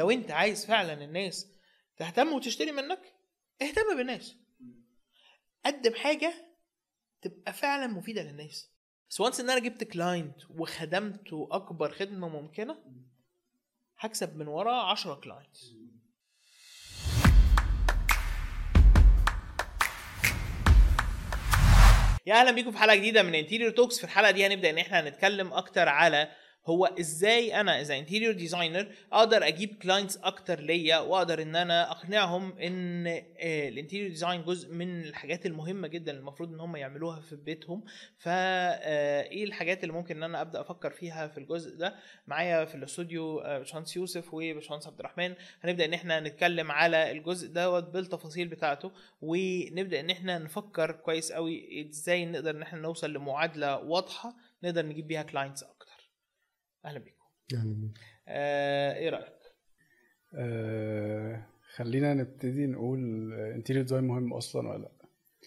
لو انت عايز فعلا الناس تهتم وتشتري منك اهتم بالناس قدم حاجه تبقى فعلا مفيده للناس بس وانس ان انا جبت كلاينت وخدمته اكبر خدمه ممكنه هكسب من وراه 10 كلاينتس يا اهلا بيكم في حلقه جديده من انتيريور توكس في الحلقه دي هنبدا ان احنا هنتكلم اكتر على هو ازاي انا از انتيريور ديزاينر اقدر اجيب كلاينتس اكتر ليا واقدر ان انا اقنعهم ان الانتيريور ديزاين جزء من الحاجات المهمه جدا المفروض ان هم يعملوها في بيتهم فا ايه الحاجات اللي ممكن ان انا ابدا افكر فيها في الجزء ده معايا في الاستوديو آه، باشمهندس يوسف وباشمهندس عبد الرحمن هنبدا ان احنا نتكلم على الجزء دوت بالتفاصيل بتاعته ونبدا ان احنا نفكر كويس قوي ازاي نقدر ان احنا نوصل لمعادله واضحه نقدر نجيب بيها كلاينتس اكتر اهلا بيكم يعني آه ايه رايك آه خلينا نبتدي نقول انتيريور ديزاين مهم اصلا ولا لا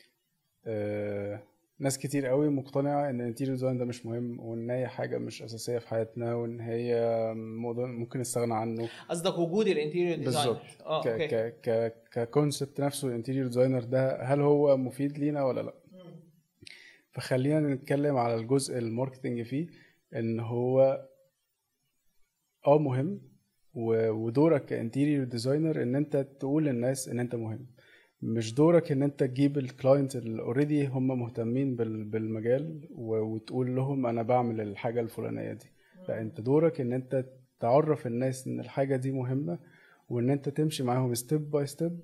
آه ناس كتير قوي مقتنعه ان الانتيريور ديزاين ده مش مهم وان هي حاجه مش اساسيه في حياتنا وان هي موضوع ممكن نستغنى عنه قصدك وجود الانتيريور ديزاينر بالظبط اه ك اوكي ك ك ككونسبت نفسه الانتيريور ديزاينر ده هل هو مفيد لينا ولا لا فخلينا نتكلم على الجزء الماركتنج فيه ان هو اه مهم و- ودورك كانتيريور ديزاينر ان انت تقول للناس ان انت مهم مش دورك ان انت تجيب الكلاينت اللي اوريدي هم مهتمين بال- بالمجال و- وتقول لهم انا بعمل الحاجه الفلانيه دي لا انت دورك ان انت تعرف الناس ان الحاجه دي مهمه وان انت تمشي معاهم ستيب باي ستيب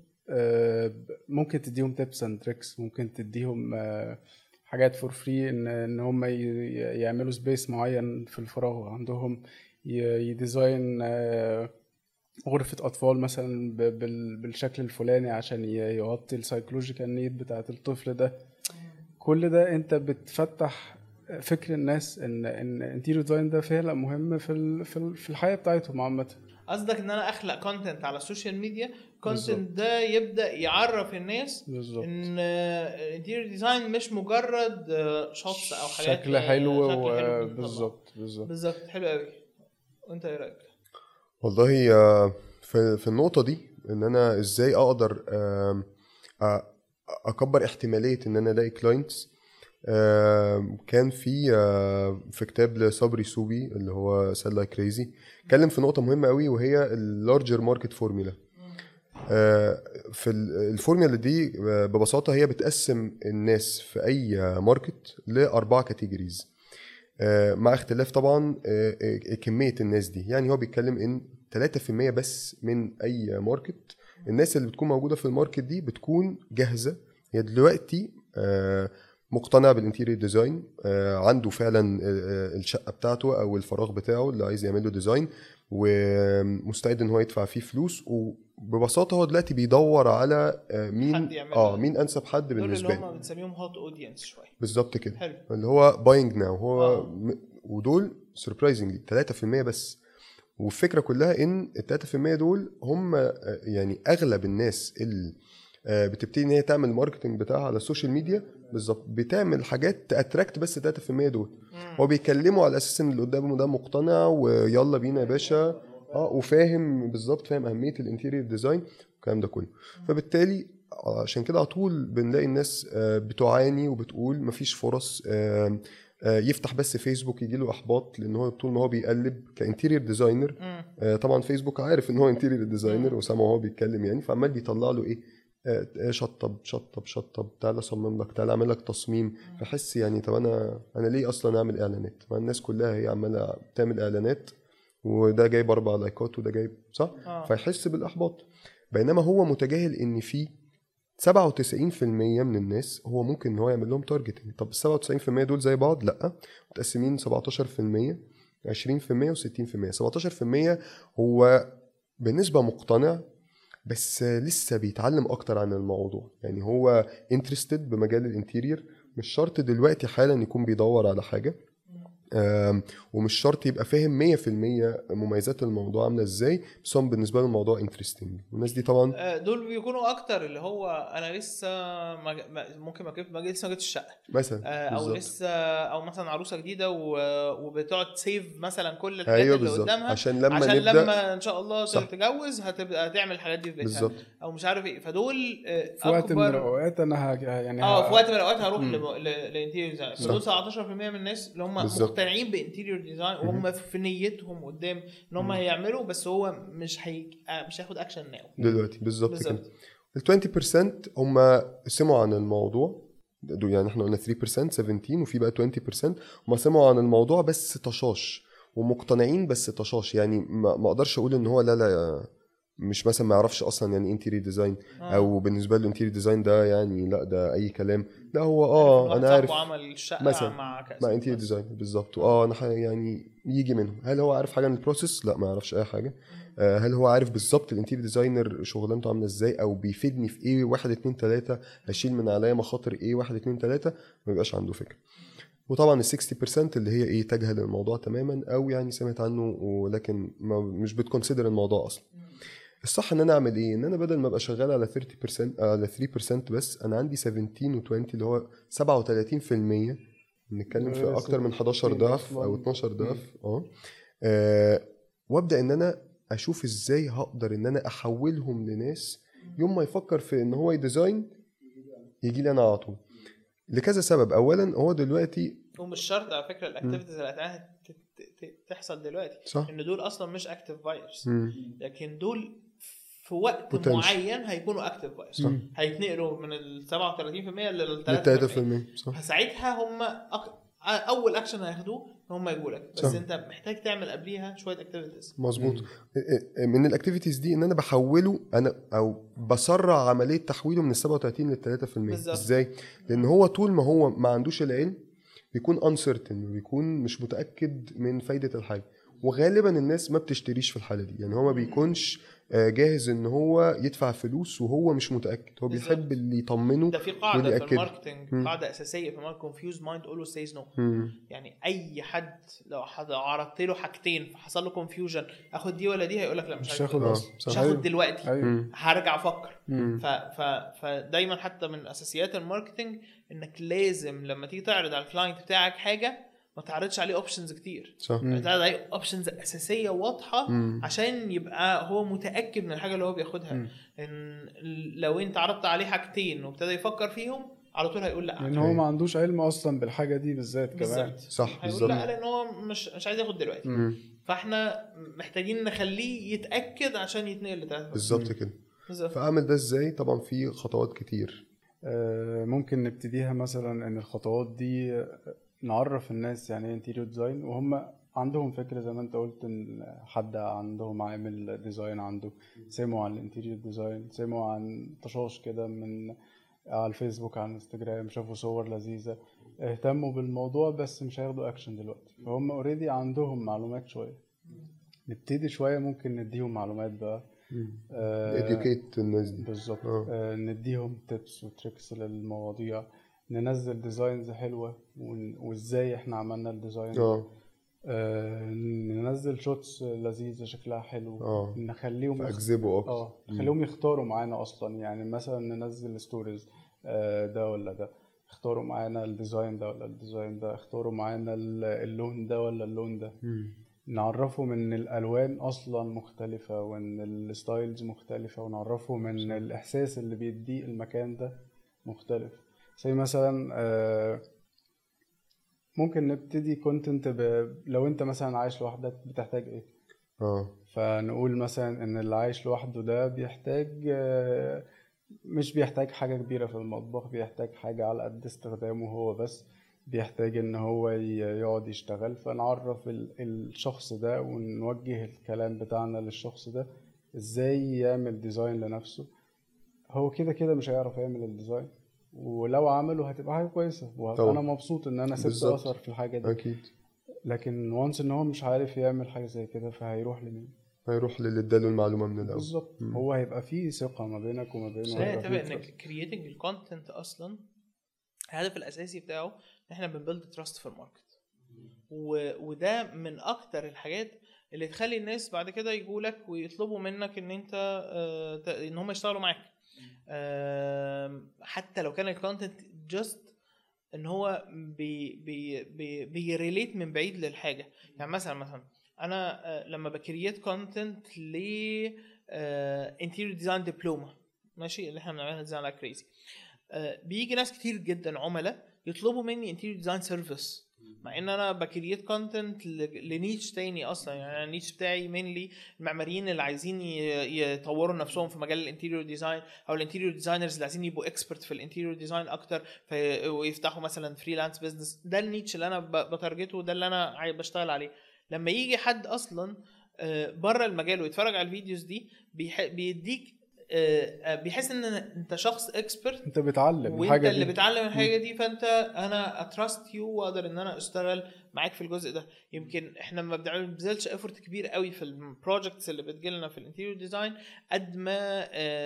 ممكن تديهم تيبس اند تريكس ممكن تديهم آه، حاجات فور فري ان ان هم ي- يعملوا سبيس معين في الفراغ عندهم ي- يديزاين آه، غرفة أطفال مثلا ب- بال- بالشكل الفلاني عشان ي- يغطي السايكولوجيكال نيد بتاعت الطفل ده كل ده انت بتفتح فكر الناس ان ان انتيريور ديزاين ده فعلا مهم في ال- في ال- في الحياه بتاعتهم عامه قصدك ان انا اخلق كونتنت على السوشيال ميديا بالظبط. كونتنت ده يبدا يعرف الناس بالظبط ان الانتيريور ديزاين مش مجرد شوتس او حاجات شكل آه، حلو شكل و- حلو بنطلعه. بالظبط بالظبط بالظبط حلو قوي وانت ايه رايك؟ والله آه، في في النقطة دي إن أنا إزاي أقدر آم، أ- أكبر احتمالية إن أنا ألاقي كلاينتس كان في آه، في كتاب لصبري سوبي اللي هو سيل لايك كريزي اتكلم في نقطة مهمة قوي وهي اللارجر ماركت فورمولا في ال- الفورمولا دي آه، ببساطة هي بتقسم الناس في أي ماركت لأربعة كاتيجوريز آه، مع اختلاف طبعا آه، آه، كمية الناس دي يعني هو بيتكلم ان 3% بس من اي ماركت الناس اللي بتكون موجودة في الماركت دي بتكون جاهزة هي دلوقتي آه، مقتنع بالانتيريور ديزاين آه، عنده فعلا آه، آه، الشقة بتاعته او الفراغ بتاعه اللي عايز يعمل له ديزاين ومستعد ان هو يدفع فيه فلوس وببساطة هو دلوقتي بيدور على آه، مين حد يعمل اه له. مين انسب حد دول اللي بالنسبة له هم بنسميهم هوت اودينس شويه بالظبط كده حلو اللي هو باينج ناو هو آه. م... ودول سربرايزنجلي 3% بس والفكره كلها ان ال 3% دول هم آه، يعني اغلب الناس اللي آه، بتبتدي ان هي تعمل الماركتنج بتاعها على السوشيال ميديا بالظبط بتعمل حاجات تاتراكت بس 3% دول هو بيتكلموا على اساس ان اللي قدامه ده مقتنع ويلا بينا يا باشا اه وفاهم بالظبط فاهم اهميه الانتيريور ديزاين والكلام ده كله فبالتالي عشان كده على طول بنلاقي الناس آه، بتعاني وبتقول مفيش فرص آه، آه، يفتح بس فيسبوك يجي له احباط لان هو طول ما هو بيقلب كانتيريور ديزاينر مم. آه، طبعا فيسبوك عارف ان هو انتيريور ديزاينر وسامعه وهو بيتكلم يعني فعمال بيطلع له ايه آه، آه، شطب شطب شطب تعالى اصمم لك تعالى اعمل لك تصميم فحس يعني طب انا انا ليه اصلا اعمل اعلانات ما الناس كلها هي عماله تعمل اعلانات وده جايب اربع لايكات وده جايب صح آه. فيحس بالاحباط بينما هو متجاهل ان في 97% من الناس هو ممكن ان هو يعمل لهم تارجتنج طب ال 97% دول زي بعض لا متقسمين 17% 20% و60% 17% هو بالنسبه مقتنع بس لسه بيتعلم اكتر عن الموضوع يعني هو انترستد بمجال الانتيرير مش شرط دلوقتي حالا يكون بيدور على حاجه آم، ومش شرط يبقى فاهم 100% مميزات الموضوع عامله ازاي بس هم بالنسبه له الموضوع انترستنج والناس دي طبعا آه، دول بيكونوا اكتر اللي هو انا لسه ما ما- ممكن ما جبت ما جبت- لسه ما جبتش الشقه مثلا آه، او بالظبط. لسه او مثلا عروسه جديده و- وبتقعد تسيف مثلا كل الحاجات ايوه اللي بالظبط قدامها عشان لما عشان نبدا لما ان شاء الله صح. تتجوز هتبقى تعمل الحاجات دي في بيتها بالظبط او مش عارف ايه فدول آه، في وقت من اكبر الاوقات انا هج... يعني اه ه- في وقت من الاوقات هروح مم. لانتيريور ديزاين صح. فدول 17% من الناس اللي هم بالظبط. مقتنعين بانتيريور ديزاين وهم في نيتهم قدام ان هم مم. هيعملوا بس هو مش هي... آه، مش هياخد اكشن ناو دلوقتي بالظبط كده بالظبط ال 20% هم سمعوا عن الموضوع دول يعني احنا قلنا 3% 17 وفي بقى 20% هم سمعوا عن الموضوع بس طشاش ومقتنعين بس طشاش يعني ما ما اقدرش اقول ان هو لا لا مش مثلا ما يعرفش اصلا يعني انتيريور ديزاين آه. او بالنسبه له انتيريور ديزاين ده يعني لا ده اي كلام لا هو واحد اه انا عارف صاحبه عمل شقه مثلا مع كذا مع انتيريور بس. ديزاين بالظبط اه انا ح- يعني يجي منه هل هو عارف حاجه عن البروسيس لا ما يعرفش اي حاجه آه، هل هو عارف بالظبط الانتيريور ديزاينر شغلانته عامله ازاي او بيفيدني في ايه واحد اتنين تلاته هشيل من عليا مخاطر ايه واحد اتنين تلاته ما بيبقاش عنده فكره وطبعا ال 60% اللي هي ايه تجهل الموضوع تماما او يعني سمعت عنه ولكن ما مش بتكونسيدر الموضوع اصلا الصح ان انا اعمل ايه ان انا بدل ما ابقى شغال على 30% على 3% بس انا عندي 17 و20 اللي هو 37% بنتكلم في آه، اكتر من 11 ضعف أصلاً. او 12 ضعف اه آه، وابدا ان انا اشوف ازاي هقدر ان انا احولهم لناس يوم ما يفكر في ان هو يديزاين يجي لي انا على طول لكذا سبب اولا هو دلوقتي ومش شرط على فكره الاكتيفيتيز اللي هتعملها ت- ت- ت- تحصل دلوقتي صح ان دول اصلا مش اكتيف بايرز مم. لكن دول في وقت Potential. معين هيكونوا اكتيف بايرز صح. هيتنقلوا من ال 37% لل 3% 3% صح فساعتها هم أك... اول اكشن هياخدوه ان هم يجوا لك بس صح. انت محتاج تعمل قبليها شويه اكتيفيتيز مظبوط من الاكتيفيتيز دي ان انا بحوله انا او بسرع عمليه تحويله من ال 37 لل 3% بالظبط. ازاي؟ لان هو طول ما هو ما عندوش العلم بيكون uncertain وبيكون مش متاكد من فايده الحاجه وغالبا الناس ما بتشتريش في الحاله دي يعني هو ما بيكونش آه، جاهز ان هو يدفع فلوس وهو مش متاكد هو بالظبط. بيحب اللي يطمنه ده في قاعده واللي في يأكد. الماركتنج مم. قاعده اساسيه في الماركتنج كونفيوز مايند اولويز سيز نو مم. يعني اي حد لو حد عرضت له حاجتين فحصل له كونفيوجن اخد دي ولا دي هيقول لك لا مش, مش هاخد هاخد آه، اصلا مش صح. هاخد أيوة. دلوقتي ايوه مم. هرجع افكر مم. ف... ف... فدايما حتى من اساسيات الماركتنج انك لازم لما تيجي تعرض على الكلاينت بتاعك حاجه ما تعرضش عليه اوبشنز كتير صح مم. تعرض عليه اوبشنز اساسيه واضحه مم. عشان يبقى هو متاكد من الحاجه اللي هو بياخدها مم. ان لو انت عرضت عليه حاجتين وابتدى يفكر فيهم على طول هيقول لا لان هو ما عندوش علم اصلا بالحاجه دي بالذات كمان بالظبط صح هيقول بالظبط لا لان هو مش مش عايز ياخد دلوقتي مم. فاحنا محتاجين نخليه يتاكد عشان يتنقل لتلاته بالظبط كده بالظبط فاعمل ده ازاي طبعا في خطوات كتير آه، ممكن نبتديها مثلا ان الخطوات دي آه، نعرف الناس يعني ايه انتيريور ديزاين وهم عندهم فكره زي ما انت قلت ان حد عندهم عامل ديزاين عنده سمعوا عن الانتيريور ديزاين سمعوا عن طشاش كده من على الفيسبوك على الانستجرام شافوا صور لذيذه اهتموا بالموضوع بس مش هياخدوا اكشن دلوقتي فهم اوريدي عندهم معلومات شويه نبتدي شويه ممكن نديهم معلومات بقى آه، educate الناس دي بالظبط آه. آه نديهم تيبس وتريكس للمواضيع ننزل ديزاينز حلوه ون- وازاي احنا عملنا الديزاين ده. اه آه ننزل شوتس لذيذه شكلها حلو اه نخليهم يخ- فاجذبه اكتر اه نخليهم يختاروا معانا اصلا يعني مثلا ننزل ستوريز آه ده ولا ده اختاروا معانا الديزاين ده ولا الديزاين ده اختاروا معانا ال- اللون ده ولا اللون ده مم. نعرفهم ان الالوان اصلا مختلفه وان الستايلز مختلفه ونعرفهم ان الاحساس اللي بيديه المكان ده مختلف زي مثلا آه، ممكن نبتدي كونتنت لو انت مثلا عايش لوحدك بتحتاج ايه اه فنقول مثلا ان اللي عايش لوحده ده بيحتاج آه، مش بيحتاج حاجة كبيرة في المطبخ بيحتاج حاجة على قد استخدامه هو بس بيحتاج ان هو ي- يقعد يشتغل فنعرف ال- الشخص ده ونوجه الكلام بتاعنا للشخص ده ازاي يعمل ديزاين لنفسه هو كده كده مش هيعرف يعمل الديزاين ولو عمله هتبقى حاجة كويسة وهبقى طبعا. انا مبسوط ان انا سبت بالظبط. اثر في الحاجة دي اكيد لكن وانس ان هو مش عارف يعمل حاجة زي كده فهيروح لمين هيروح للي اداله المعلومه من الاول بالظبط مم. هو هيبقى فيه ثقة ما بينك وما بينه بس هيبقى هي فيه تبقى ثقة. انك كرييتنج الكونتنت اصلا الهدف الاساسي بتاعه ان احنا بنبيلد تراست في الماركت و... وده من اكتر الحاجات اللي تخلي الناس بعد كده يجوا لك ويطلبوا منك ان انت آه، ت- ان هم يشتغلوا معاك آم، حتى لو كان الكونتنت جاست ان هو بي بي بي بيريليت من بعيد للحاجه يعني مثلا مثلا انا آه، لما بكريت كونتنت ل انتيريور ديزاين دبلومه ماشي اللي احنا بنعملها ديزاين على كريزي بيجي ناس كتير جدا عملاء يطلبوا مني انتيريور ديزاين سيرفيس مع ان انا بكريت كونتنت لنيتش تاني اصلا يعني أنا النيتش بتاعي مينلي المعماريين اللي عايزين ي- يطوروا نفسهم في مجال الانتيريور ديزاين او الانتيريور ديزاينرز اللي عايزين يبقوا اكسبرت في الانتيريور ديزاين اكتر في ويفتحوا مثلا فريلانس بزنس ده النيتش اللي انا ب- بتارجته ده اللي انا عاي- بشتغل عليه لما يجي حد اصلا بره المجال ويتفرج على الفيديوز دي بيح- بيديك آه، آه، بيحس ان انت شخص اكسبرت انت بتعلم وانت الحاجه اللي دي بتعلم الحاجه دي فانت انا اتراست يو واقدر ان انا اشتغل معاك في الجزء ده يمكن احنا ما بنعمل- بنبذلش افورت كبير قوي في البروجكتس اللي بتجيلنا في الانتيريور ديزاين قد ما آه،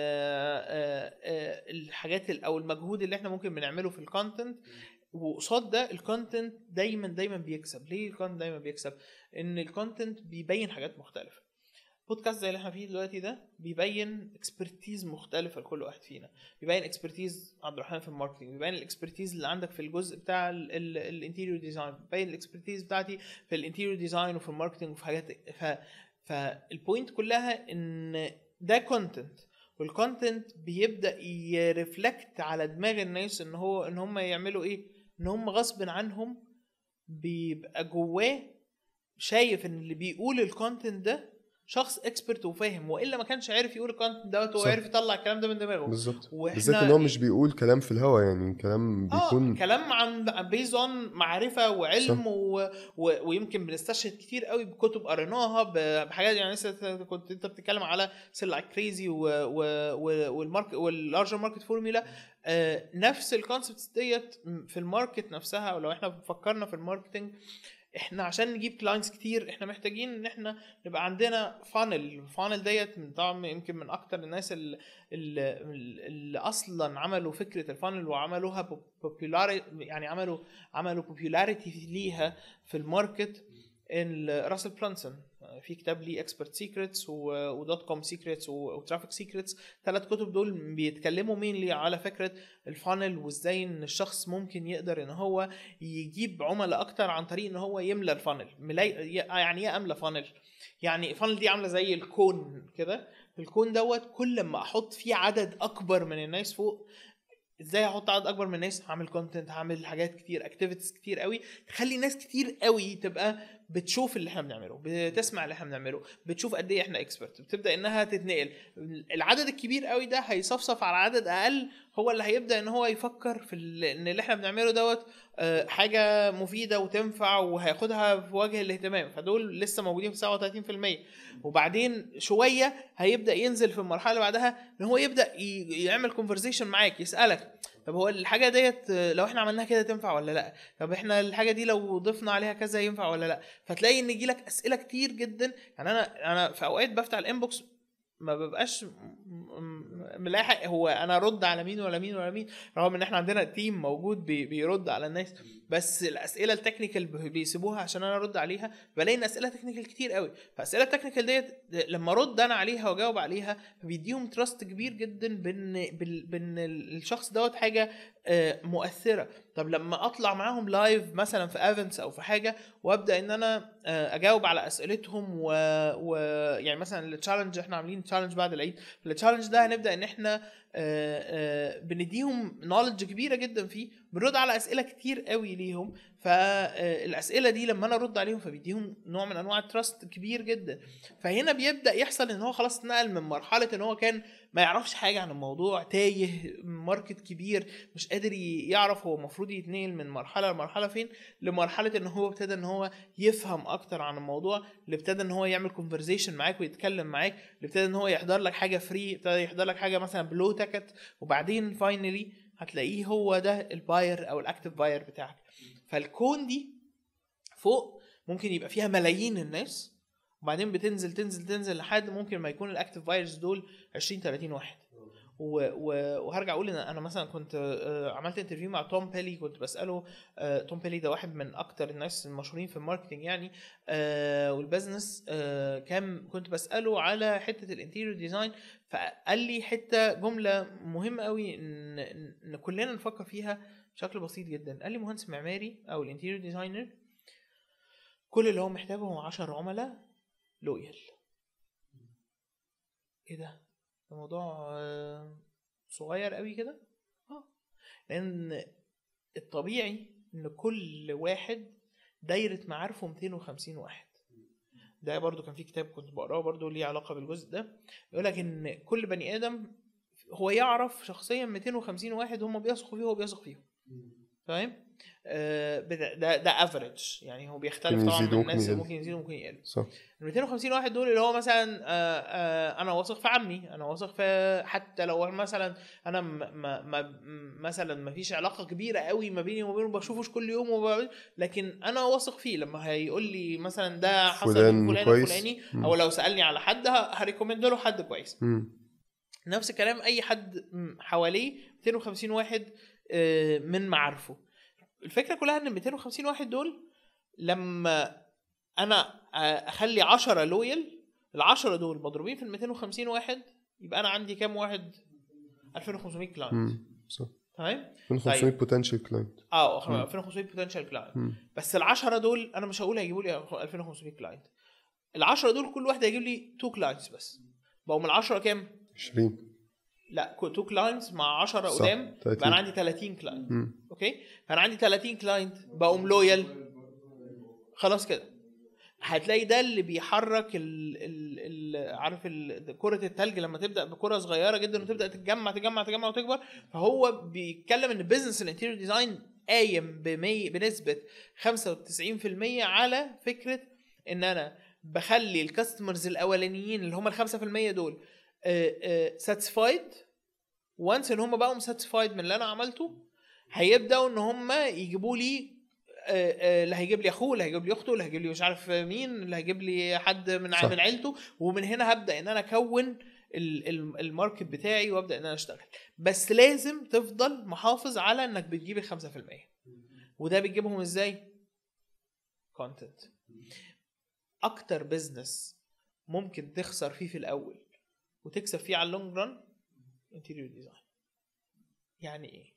آه، آه، الحاجات ال- او المجهود اللي احنا ممكن بنعمله في الكونتنت وقصاد ده الكونتنت دايما دايما بيكسب ليه الكونتنت دايما بيكسب ان الكونتنت بيبين حاجات مختلفه بودكاست زي اللي احنا فيه دلوقتي ده بيبين اكسبرتيز مختلفه لكل واحد فينا بيبين اكسبرتيز عبد الرحمن في الماركتنج بيبين الاكسبرتيز اللي عندك في الجزء بتاع الانتيريور ديزاين بيبين الاكسبرتيز بتاعتي في الانتيريور ديزاين وفي الماركتنج وفي حاجات ف فالبوينت كلها ان ده كونتنت والكونتنت بيبدا يرفلكت على دماغ الناس ان هو ان هم يعملوا ايه ان هم غصب عنهم بيبقى جواه شايف ان اللي بيقول الكونتنت ده شخص اكسبرت وفاهم والا ما كانش عارف يقول الكونتنت دوت هو صح. عارف يطلع الكلام ده من دماغه بالظبط وإحنا- بالذات ان هو مش بيقول كلام في الهوا يعني كلام اه بيكون كلام عن بيز اون معرفه وعلم صح. و... و... ويمكن بنستشهد كتير قوي بكتب قريناها ب- بحاجات يعني لسه كنت انت بتتكلم على سيل لايك كريزي و... و... و... والماركت واللارجر ماركت فورمولا آه نفس الكونسبتس ديت في الماركت نفسها او لو احنا فكرنا في الماركتنج احنا عشان نجيب كلاينتس كتير احنا محتاجين ان احنا يبقى عندنا فانل الفانل ديت من طبعا يمكن من اكتر الناس اللي, اللي اصلا عملوا فكره الفانل وعملوها بوبولار يعني عملوا عملوا بوبولاريتي ليها في الماركت ال- راسل برانسون في كتاب ليه اكسبرت سيكريتس ودوت كوم سيكريتس وترافيك سيكريتس ثلاث كتب دول بيتكلموا مين على فكره الفانل وازاي ان الشخص ممكن يقدر ان هو يجيب عملاء اكتر عن طريق ان هو يملى الفانل ملاي... يعني ايه املى فانل يعني الفانل دي عامله زي الكون كده الكون دوت كل ما احط فيه عدد اكبر من الناس فوق ازاي احط عدد اكبر من الناس هعمل كونتنت هعمل حاجات كتير اكتيفيتيز كتير قوي تخلي ناس كتير قوي تبقى بتشوف اللي احنا بنعمله بتسمع اللي احنا بنعمله بتشوف قد ايه احنا اكسبرت بتبدا انها تتنقل العدد الكبير قوي ده هيصفصف على عدد اقل هو اللي هيبدا ان هو يفكر في ال- ان اللي احنا بنعمله دوت آه، حاجه مفيده وتنفع وهياخدها في وجه الاهتمام فدول لسه موجودين في 37% وبعدين شويه هيبدا ينزل في المرحله اللي بعدها ان هو يبدا ي- يعمل كونفرزيشن معاك يسالك طب هو الحاجه ديت آه، لو احنا عملناها كده تنفع ولا لا طب احنا الحاجه دي لو ضفنا عليها كذا ينفع ولا لا فتلاقي ان يجي لك اسئله كتير جدا يعني انا انا في اوقات بفتح الانبوكس ما ببقاش م- م- ملاحق هو انا ارد على مين ولا مين ولا مين رغم ان احنا عندنا تيم موجود بي بيرد على الناس بس الاسئله التكنيكال ب- بيسيبوها عشان انا ارد عليها بلاقي ان اسئله تكنيكال كتير قوي فاسئله التكنيكال ديت لما ارد انا عليها واجاوب عليها بيديهم تراست كبير جدا بان بال- بان الشخص دوت حاجه آه، مؤثره طب لما اطلع معاهم لايف مثلا في ايفنتس او في حاجه وابدا ان انا آه، اجاوب على اسئلتهم و... و... يعني مثلا التشالنج احنا عاملين تشالنج بعد العيد التشالنج ده هنبدا ان احنا آه، آه، بنديهم نولج كبيره جدا فيه بنرد على اسئله كتير قوي ليهم فالاسئله دي لما انا ارد عليهم فبيديهم نوع من انواع التراست كبير جدا فهنا بيبدا يحصل ان هو خلاص اتنقل من مرحله ان هو كان ما يعرفش حاجه عن الموضوع تايه ماركت كبير مش قادر ي- يعرف هو المفروض يتنقل من مرحله لمرحله فين لمرحله ان هو ابتدى ان هو يفهم اكتر عن الموضوع اللي ابتدى ان هو يعمل كونفرزيشن معاك ويتكلم معاك اللي ابتدى ان هو يحضر لك حاجه فري ابتدى يحضر لك حاجه مثلا بلو تكت وبعدين فاينلي هتلاقيه هو ده الباير او الاكتف باير بتاعك فالكون دي فوق ممكن يبقى فيها ملايين الناس وبعدين بتنزل تنزل تنزل لحد ممكن ما يكون الاكتف بايرز دول 20 30 واحد و- و- وهرجع اقول ان انا مثلا كنت آه، عملت انترفيو مع توم بيلي كنت بساله آه، توم بيلي ده واحد من اكتر الناس المشهورين في الماركتنج يعني آه، والبزنس آه، كان كنت بساله على حته الانتيريور ديزاين فقال لي حته جمله مهمه قوي ان ان إن كلنا نفكر فيها بشكل بسيط جدا قال لي مهندس معماري او الانتيريور ديزاينر كل اللي هو محتاجه هو 10 عملاء لويال ايه ده ده موضوع آه، صغير قوي كده اه لان الطبيعي ان كل واحد دايره معارفه 250 واحد ده برضو كان في كتاب كنت بقراه برضو ليه علاقه بالجزء ده يقول لك ان كل بني ادم هو يعرف شخصيا 250 واحد هم بيثقوا فيه وهو بيثق فيهم فاهم آه بدا- ده ده افريج يعني هو بيختلف ممكن طبعا من يزيد وممكن الناس يقل. ممكن يزيد وممكن يقل صح ال 250 واحد دول اللي هو مثلا آه، آه، انا واثق في عمي انا واثق في حتى لو مثلا انا ما ما ما مثلا ما فيش علاقه كبيره قوي ما بيني وما بينه بشوفوش كل يوم وب... لكن انا واثق فيه لما هيقول لي مثلا ده حصل فلان من فلان كويس. الفلاني مم. او لو سالني على حد ه- هريكومند له حد كويس مم. نفس الكلام اي حد م- حواليه 250 واحد آه، من معارفه الفكره كلها ان 250 واحد دول لما انا آه، اخلي 10 لويال ال 10 دول مضروبين في ال 250 واحد يبقى انا عندي كام واحد 2500 كلاينت مم. صح تمام 2500 بوتنشال كلاينت اه مم. 2500 بوتنشال كلاينت مم. بس ال 10 دول انا مش هقول هيجيبوا لي 2500 كلاينت ال 10 دول كل واحد هيجيب لي 2 كلاينتس بس بقوا من ال 10 كام 20 لا 2 كلاينتس مع 10 صح، قدام 30. يبقى انا عندي 30 كلاينت مم. اوكي فانا عندي 30 كلاينت بقوم لويال خلاص كده هتلاقي ده اللي بيحرك ال ال ال عارف ال كرة التلج لما تبدأ بكرة صغيرة جدا وتبدأ تتجمع تجمع تجمع وتكبر فهو بيتكلم ان بزنس الانتيريور ديزاين قايم بمي بنسبة 95% على فكرة ان انا بخلي الكاستمرز الاولانيين اللي هم ال 5% دول ساتسفايد وانس ان هم بقوا ساتسفايد من اللي انا عملته هيبداوا ان هم يجيبوا لي آه، آه، اللي هيجيب لي اخوه اللي هيجيب لي اخته اللي هيجيب لي مش عارف مين اللي هيجيب لي حد من صح. من عيلته ومن هنا هبدا ان انا اكون ال- ال- الماركت بتاعي وابدا ان انا اشتغل بس لازم تفضل محافظ على انك بتجيب ال 5% وده بتجيبهم ازاي؟ كونتنت اكتر بزنس ممكن تخسر فيه في الاول وتكسب فيه على اللونج ران انتيريور ديزاين يعني ايه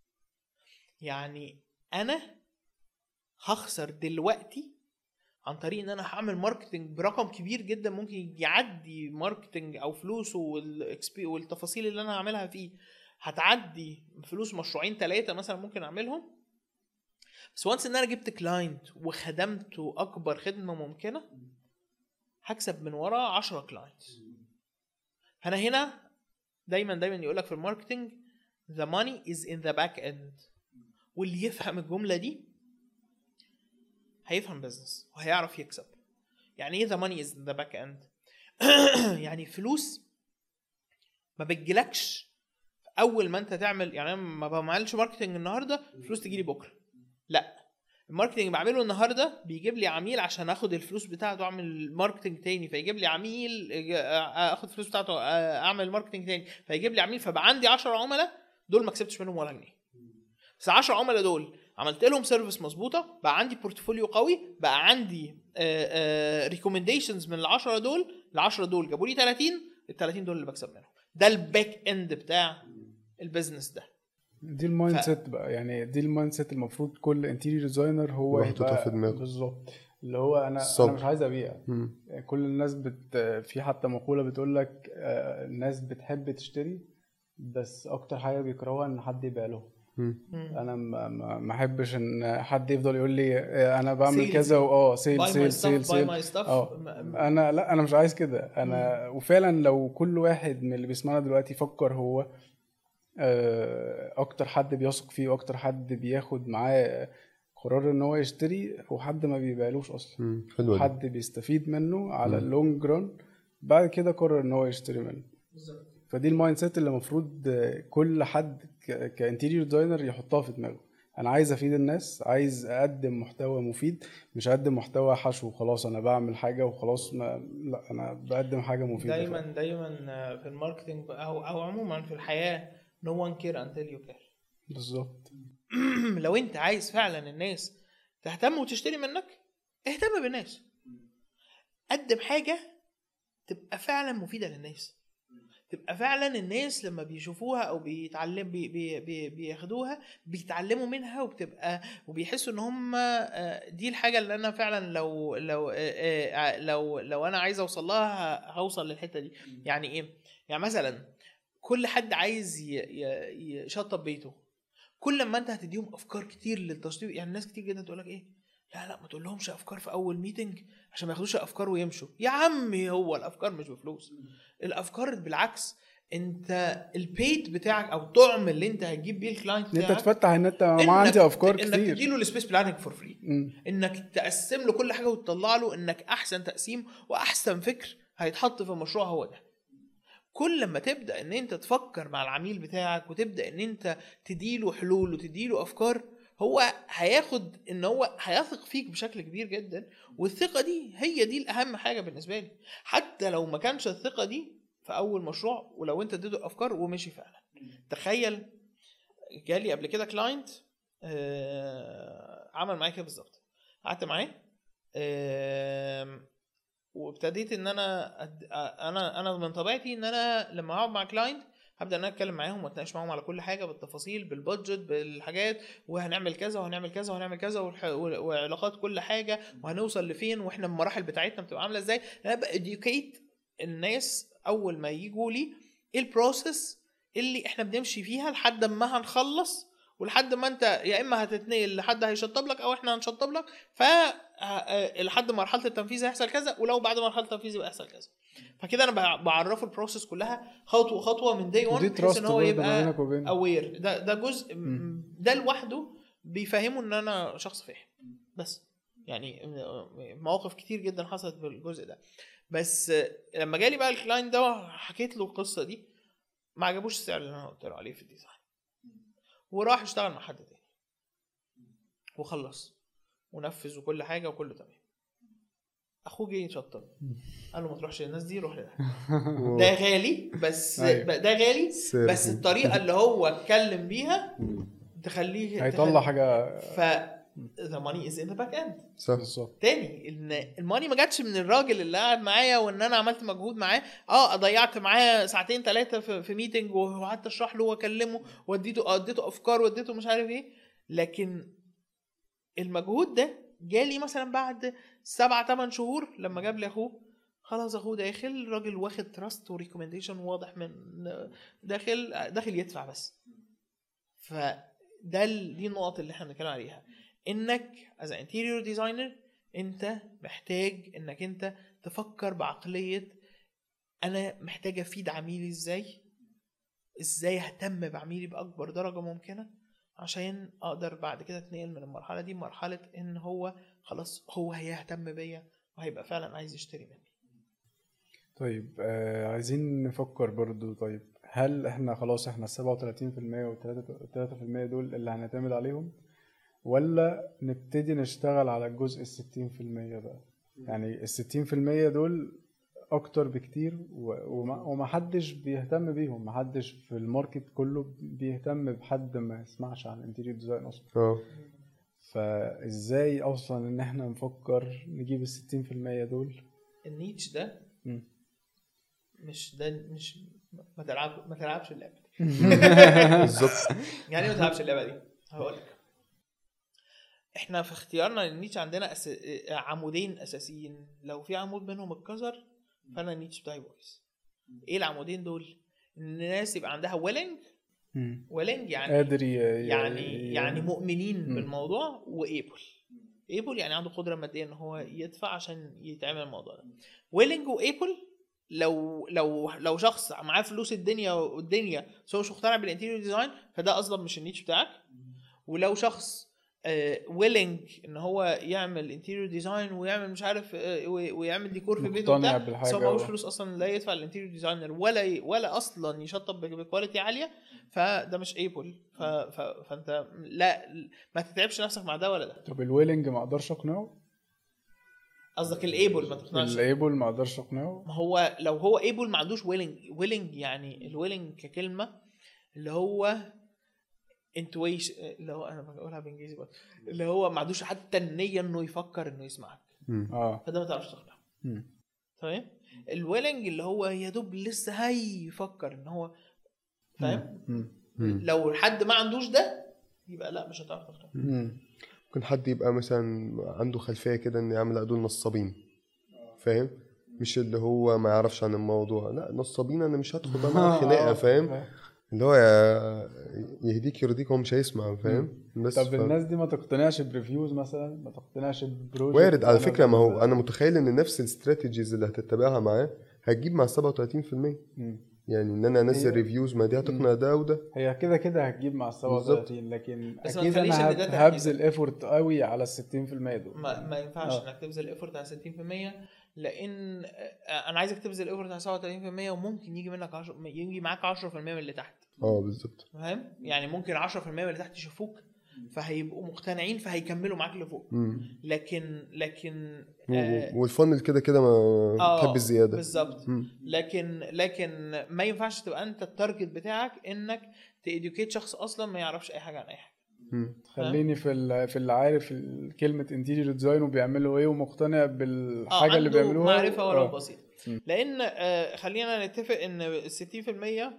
يعني انا هخسر دلوقتي عن طريق ان انا هعمل ماركتنج برقم كبير جدا ممكن يعدي ماركتنج او فلوسه والإكسبي- والتفاصيل اللي انا هعملها فيه هتعدي فلوس مشروعين ثلاثه مثلا ممكن اعملهم بس وانس ان انا جبت كلاينت وخدمته اكبر خدمه ممكنه هكسب من وراه 10 كلاينتس فانا هنا دايما دايما يقول لك في الماركتنج the money is in the back end واللي يفهم الجمله دي هيفهم بزنس وهيعرف يكسب يعني ايه the money is in the back end يعني فلوس ما بتجيلكش اول ما انت تعمل يعني انا ما بعملش ماركتنج النهارده فلوس تجيلي بكره لا الماركتنج اللي بعمله النهارده بيجيب لي عميل عشان اخد الفلوس بتاعته اعمل ماركتنج تاني فيجيب لي عميل اخد الفلوس بتاعته اعمل ماركتنج تاني فيجيب لي عميل فبقى عندي 10 عملاء دول ما كسبتش منهم ولا جنيه بس 10 عملاء دول عملت لهم سيرفيس مظبوطه بقى عندي بورتفوليو قوي بقى عندي ريكومنديشنز من ال 10 دول ال 10 دول جابوا لي 30 ال 30 دول اللي بكسب منهم ده الباك اند بتاع البيزنس ده دي المايند ف- سيت بقى يعني دي المايند سيت المفروض كل انتيريور ديزاينر هو محطوطة يبقى في دماغه. بالظبط اللي هو انا انا الصبر. مش عايز ابيع مم. يعني كل الناس بت في حتى مقولة بتقول لك آه، الناس بتحب تشتري بس اكتر حاجة بيكرهوها ان حد يبيع لهم مم. انا ما ما ما احبش ان حد يفضل يقول لي آه، انا بعمل Sales. كذا واه سيل باي ماي سيل سيل ستاف باي سيل ماي ستاف اه انا لا انا مش عايز كده انا وفعلا لو كل واحد من اللي بيسمعنا دلوقتي فكر هو آه، اكتر حد بيثق فيه واكتر حد بياخد معاه قرار ان هو يشتري هو حد ما بيبيعلوش اصلا مم. حلوه دي حد بيستفيد منه على مم. اللونج ران بعد كده قرر ان هو يشتري منه فدي المايند سيت اللي المفروض كل حد كانتيريور ديزاينر يحطها في دماغه انا عايز افيد الناس عايز اقدم محتوى مفيد مش اقدم محتوى حشو وخلاص انا بعمل حاجه وخلاص ما لا انا بقدم حاجه مفيده دايما دايما في الماركتنج او او عموما في الحياه no one care until you care بالظبط لو انت عايز فعلا الناس تهتم وتشتري منك اهتم بالناس قدم حاجه تبقى فعلا مفيده للناس تبقى فعلا الناس لما بيشوفوها او بيتعلم بي بي بي بياخدوها بيتعلموا منها وبتبقى وبيحسوا ان هم آه، دي الحاجه اللي انا فعلا لو لو آه، آه، لو لو انا عايز اوصل لها ه- هوصل للحته دي يعني ايه يعني مثلا كل حد عايز ي- ي- يشطب بيته كل ما انت هتديهم افكار كتير للتشطيب يعني ناس كتير جدا تقول لك ايه لا لا ما تقول لهمش افكار في اول ميتنج عشان ما ياخدوش افكار ويمشوا يا عمي هو الافكار مش بفلوس الافكار بالعكس انت البيت بتاعك او الطعم اللي انت هتجيب بيه الكلاينت ان انت بتاعك تفتح النت ما إنك- عندي افكار انك كتير تديله السبيس بلاننج فور فري مم. انك تقسم له كل حاجه وتطلع له انك احسن تقسيم واحسن فكر هيتحط في المشروع هو ده كل ما تبدا ان انت تفكر مع العميل بتاعك وتبدا ان انت تديله حلول وتديله افكار هو هياخد ان هو هيثق فيك بشكل كبير جدا والثقه دي هي دي الاهم حاجه بالنسبه لي حتى لو ما كانش الثقه دي في اول مشروع ولو انت اديته افكار ومشي فعلا تخيل جالي قبل كده كلاينت عمل معايا كده بالظبط قعدت معاه آم، وابتديت ان انا أد... انا انا من طبيعتي ان انا لما اقعد مع كلاينت هبدا ان انا اتكلم معاهم واتناقش معاهم على كل حاجه بالتفاصيل بالبادجت بالحاجات وهنعمل كذا وهنعمل كذا وهنعمل كذا والح... وعلاقات كل حاجه وهنوصل لفين واحنا المراحل بتاعتنا بتبقى عامله ازاي انا باديوكيت الناس اول ما يجوا لي ايه البروسيس اللي احنا بنمشي فيها لحد ما هنخلص ولحد ما انت يا اما هتتنقل لحد هيشطب لك او احنا هنشطب لك ف آه، لحد مرحله التنفيذ هيحصل كذا ولو بعد مرحله التنفيذ يبقى يحصل كذا فكده انا بع- بعرفه البروسيس كلها خطوه خطوه من دي 1 ودي بحيث تراست ان هو برضه ما يبقى بينك وبين اوير ده ده جزء مم. ده لوحده بيفهمه ان انا شخص فاهم بس يعني مواقف كتير جدا حصلت بالجزء ده بس لما جالي بقى الكلاينت ده حكيت له القصه دي ما عجبوش السعر اللي انا قلت له عليه في الديزاين وراح اشتغل مع حد تاني وخلص ونفذ وكل حاجه وكله تمام اخوه جه يشطب قال له ما تروحش للناس دي روح لده ده غالي بس أيوة. ده غالي سر. بس الطريقه اللي هو اتكلم بيها تخليه هيطلع تخلي- حاجه ف the money is in the back end صح بالظبط تاني ان الماني ما جاتش من الراجل اللي قاعد معايا وان انا عملت مجهود معاه اه ضيعت معاه ساعتين ثلاثه في, في ميتنج وقعدت اشرح له واكلمه واديته اديته افكار واديته مش عارف ايه لكن المجهود ده جالي مثلا بعد سبع ثمان شهور لما جاب لي اخوه خلاص اخوه داخل الراجل واخد تراست وريكومنديشن واضح من داخل داخل يدفع بس فده ال- دي النقط اللي احنا بنتكلم عليها انك as an interior designer انت محتاج انك انت تفكر بعقلية انا محتاج افيد عميلي ازاي ازاي اهتم بعميلي باكبر درجة ممكنة عشان اقدر بعد كده اتنقل من المرحلة دي مرحلة ان هو خلاص هو هيهتم بيا وهيبقى فعلا عايز يشتري مني طيب آه عايزين نفكر برضو طيب هل احنا خلاص احنا ال 37% وال 3% دول اللي هنعتمد عليهم ولا نبتدي نشتغل على الجزء ال 60% بقى يعني ال 60% دول اكتر بكتير و- وما ومحدش بيهتم بيهم محدش في الماركت كله بيهتم بحد ما يسمعش عن انتيريور ديزاين اصلا اه فازاي اصلا ان احنا نفكر نجيب ال 60% دول النيتش ده مم. مش ده مش ما تلعب ما تلعبش اللعبة دي بالظبط يعني ايه ما تلعبش اللعبه دي؟ هقول لك احنا في اختيارنا للنيتش عندنا أس... عمودين اساسيين لو في عمود منهم اتكسر فانا النيتش بتاعي بايظ ايه العمودين دول؟ ان الناس يبقى عندها ويلنج مم. ويلنج يعني قادر ي... يعني يعني مؤمنين مم. بالموضوع وايبل ايبل يعني عنده قدره ماديه ان هو يدفع عشان يتعمل الموضوع ده ويلنج وايبل لو لو لو شخص معاه فلوس الدنيا والدنيا بس هو مش مقتنع بالانتيريور ديزاين فده اصلا مش النيتش بتاعك ولو شخص ويلنج ان هو يعمل انتيريور ديزاين ويعمل مش عارف آه، وي- ويعمل ديكور في بيته مقتنع وبتاع بالحاجة بس هو معهوش و- فلوس اصلا لا يدفع الانتيريور ديزاينر ولا ي- ولا اصلا يشطب بك- بكواليتي عاليه فده مش ايبل ف... ف... فانت لا ما تتعبش نفسك مع ده ولا ده طب الويلنج ما اقدرش اقنعه قصدك الايبل ما تقنعش الايبل ما اقدرش اقنعه ما هو لو هو ايبل ما عندوش ويلنج ويلنج يعني الويلنج ككلمه اللي هو انتويش اللي هو انا بقولها بالانجليزي برضه اللي هو ما عندوش حتى النيه انه يفكر انه يسمعك مم. اه فده ما تعرفش تقنعه مم. تمام الويلنج اللي هو يا دوب لسه هيفكر ان هو فاهم مم. مم. لو حد ما عندوش ده يبقى لا مش هتعرف تقنعه مم. ممكن حد يبقى مثلا عنده خلفيه كده ان يعمل لا دول نصابين فاهم مش اللي هو ما يعرفش عن الموضوع لا نصابين انا مش هدخل بقى مع خناقه فاهم اللي هو يا- يهديك يرضيك هو مش هيسمع فاهم بس طب ف- الناس دي ما تقتنعش بريفيوز مثلا ما تقتنعش ببروجكت وارد على أنا فكره ما هو بس- انا متخيل ان نفس الاستراتيجيز اللي هتتبعها معاه هتجيب مع 37% مم. يعني ان انا انزل هي- ريفيوز ما دي هتقنع ده وده هي كده كده هتجيب مع ال 37 لكن بس ما اكيد تخليش انا إن ده هب- تركيزك. هبذل ايفورت قوي على ال 60% دول ما, ما ينفعش آه. انك تبذل ايفورت على 60% لان آه، انا عايزك تبذل ايفورت على 37% وممكن يجي منك 10 يجي معاك 10% من اللي تحت اه بالظبط فاهم يعني ممكن 10% من اللي تحت يشوفوك فهيبقوا مقتنعين فهيكملوا معاك لفوق مم. لكن لكن و- آه والفن كده كده ما آه، بتحب الزياده بالظبط مم. لكن لكن ما ينفعش تبقى انت التارجت بتاعك انك تيديوكيت شخص اصلا ما يعرفش اي حاجه عن اي حاجه مم. خليني في ال- في اللي عارف ال- كلمه انتيريور ديزاين وبيعملوا ايه ومقتنع اه بالحاجه اللي عنده بيعملوها معرفه ولو آه. بسيطه مم. لان آه خلينا نتفق ان ال 60%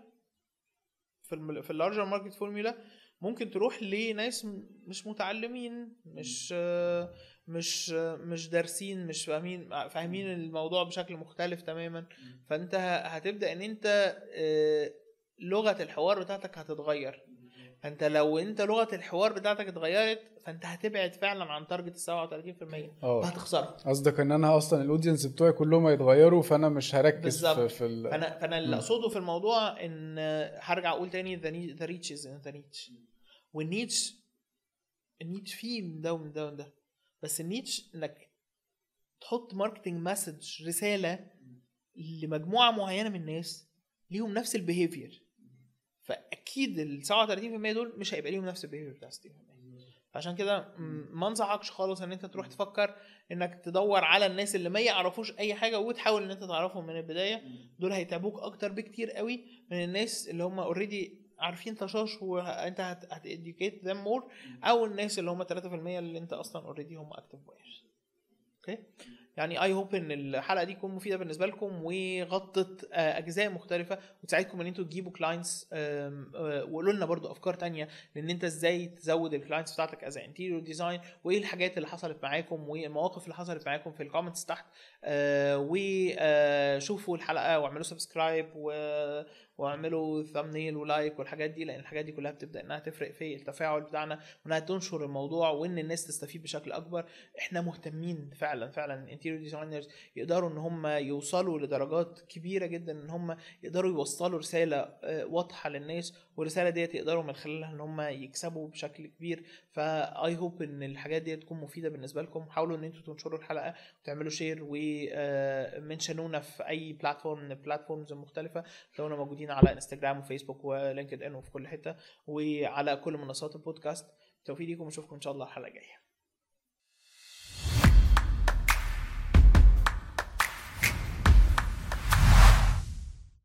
في الم- في اللارجر ماركت فورمولا ممكن تروح لناس م- مش متعلمين مش آه، مش آه، مش دارسين مش فاهمين فاهمين الموضوع بشكل مختلف تماما فانت ه- هتبدا ان انت آه، لغه الحوار بتاعتك هتتغير فانت لو انت لغه الحوار بتاعتك اتغيرت فانت هتبعد فعلا عن تارجت ال 37% اه وهتخسرها قصدك ان انا اصلا الاودينس بتوعي كلهم هيتغيروا فانا مش هركز بالظبط. في, في ال... فانا فانا اللي مم. اقصده في الموضوع ان هرجع اقول تاني ذا ريتش از ذا نيتش والنيتش النيتش فيه من ده ومن ده ومن ده بس النيتش انك تحط ماركتنج مسج رساله لمجموعه معينه من الناس ليهم نفس البيهيفير فاكيد ال 37% دول مش هيبقى ليهم نفس البيهيفير بتاع 60% فعشان كده م- ما انصحكش خالص ان انت تروح تفكر انك تدور على الناس اللي ما يعرفوش اي حاجه وتحاول ان انت تعرفهم من البدايه دول هيتعبوك اكتر بكتير قوي من الناس اللي هم اوريدي عارفين طشاش وانت هتديوكيت ذم مور او الناس اللي هم 3% اللي انت اصلا اوريدي هم اكتف بايرز اوكي يعني اي هوب ان الحلقه دي تكون مفيده بالنسبه لكم وغطت آه، اجزاء مختلفه وتساعدكم ان انتوا تجيبوا كلاينتس وقولوا لنا برضو افكار تانية لان انت ازاي تزود الكلاينتس بتاعتك از انتيريور ديزاين وايه الحاجات اللي حصلت معاكم والمواقف اللي حصلت معاكم في الكومنتس تحت وشوفوا الحلقه واعملوا سبسكرايب واعملوا ثامنيل ولايك والحاجات دي لان الحاجات دي كلها بتبدا انها تفرق في التفاعل بتاعنا وانها تنشر الموضوع وان الناس تستفيد بشكل اكبر احنا مهتمين فعلا فعلا انتيريور ديزاينرز يقدروا ان هم يوصلوا لدرجات كبيره جدا ان هم يقدروا يوصلوا رساله آه، واضحه للناس والرساله ديت يقدروا من خلالها ان هم يكسبوا بشكل كبير فاي هوب ان الحاجات دي تكون مفيده بالنسبه لكم حاولوا ان انتوا تنشروا الحلقه وتعملوا شير ومنشنونا في اي بلاتفورم من البلاتفورمز المختلفه تلاقونا موجودين على انستجرام وفيسبوك ولينكد ان وفي كل حته وعلى كل منصات البودكاست توفيق ليكم ونشوفكم ان شاء الله الحلقه الجايه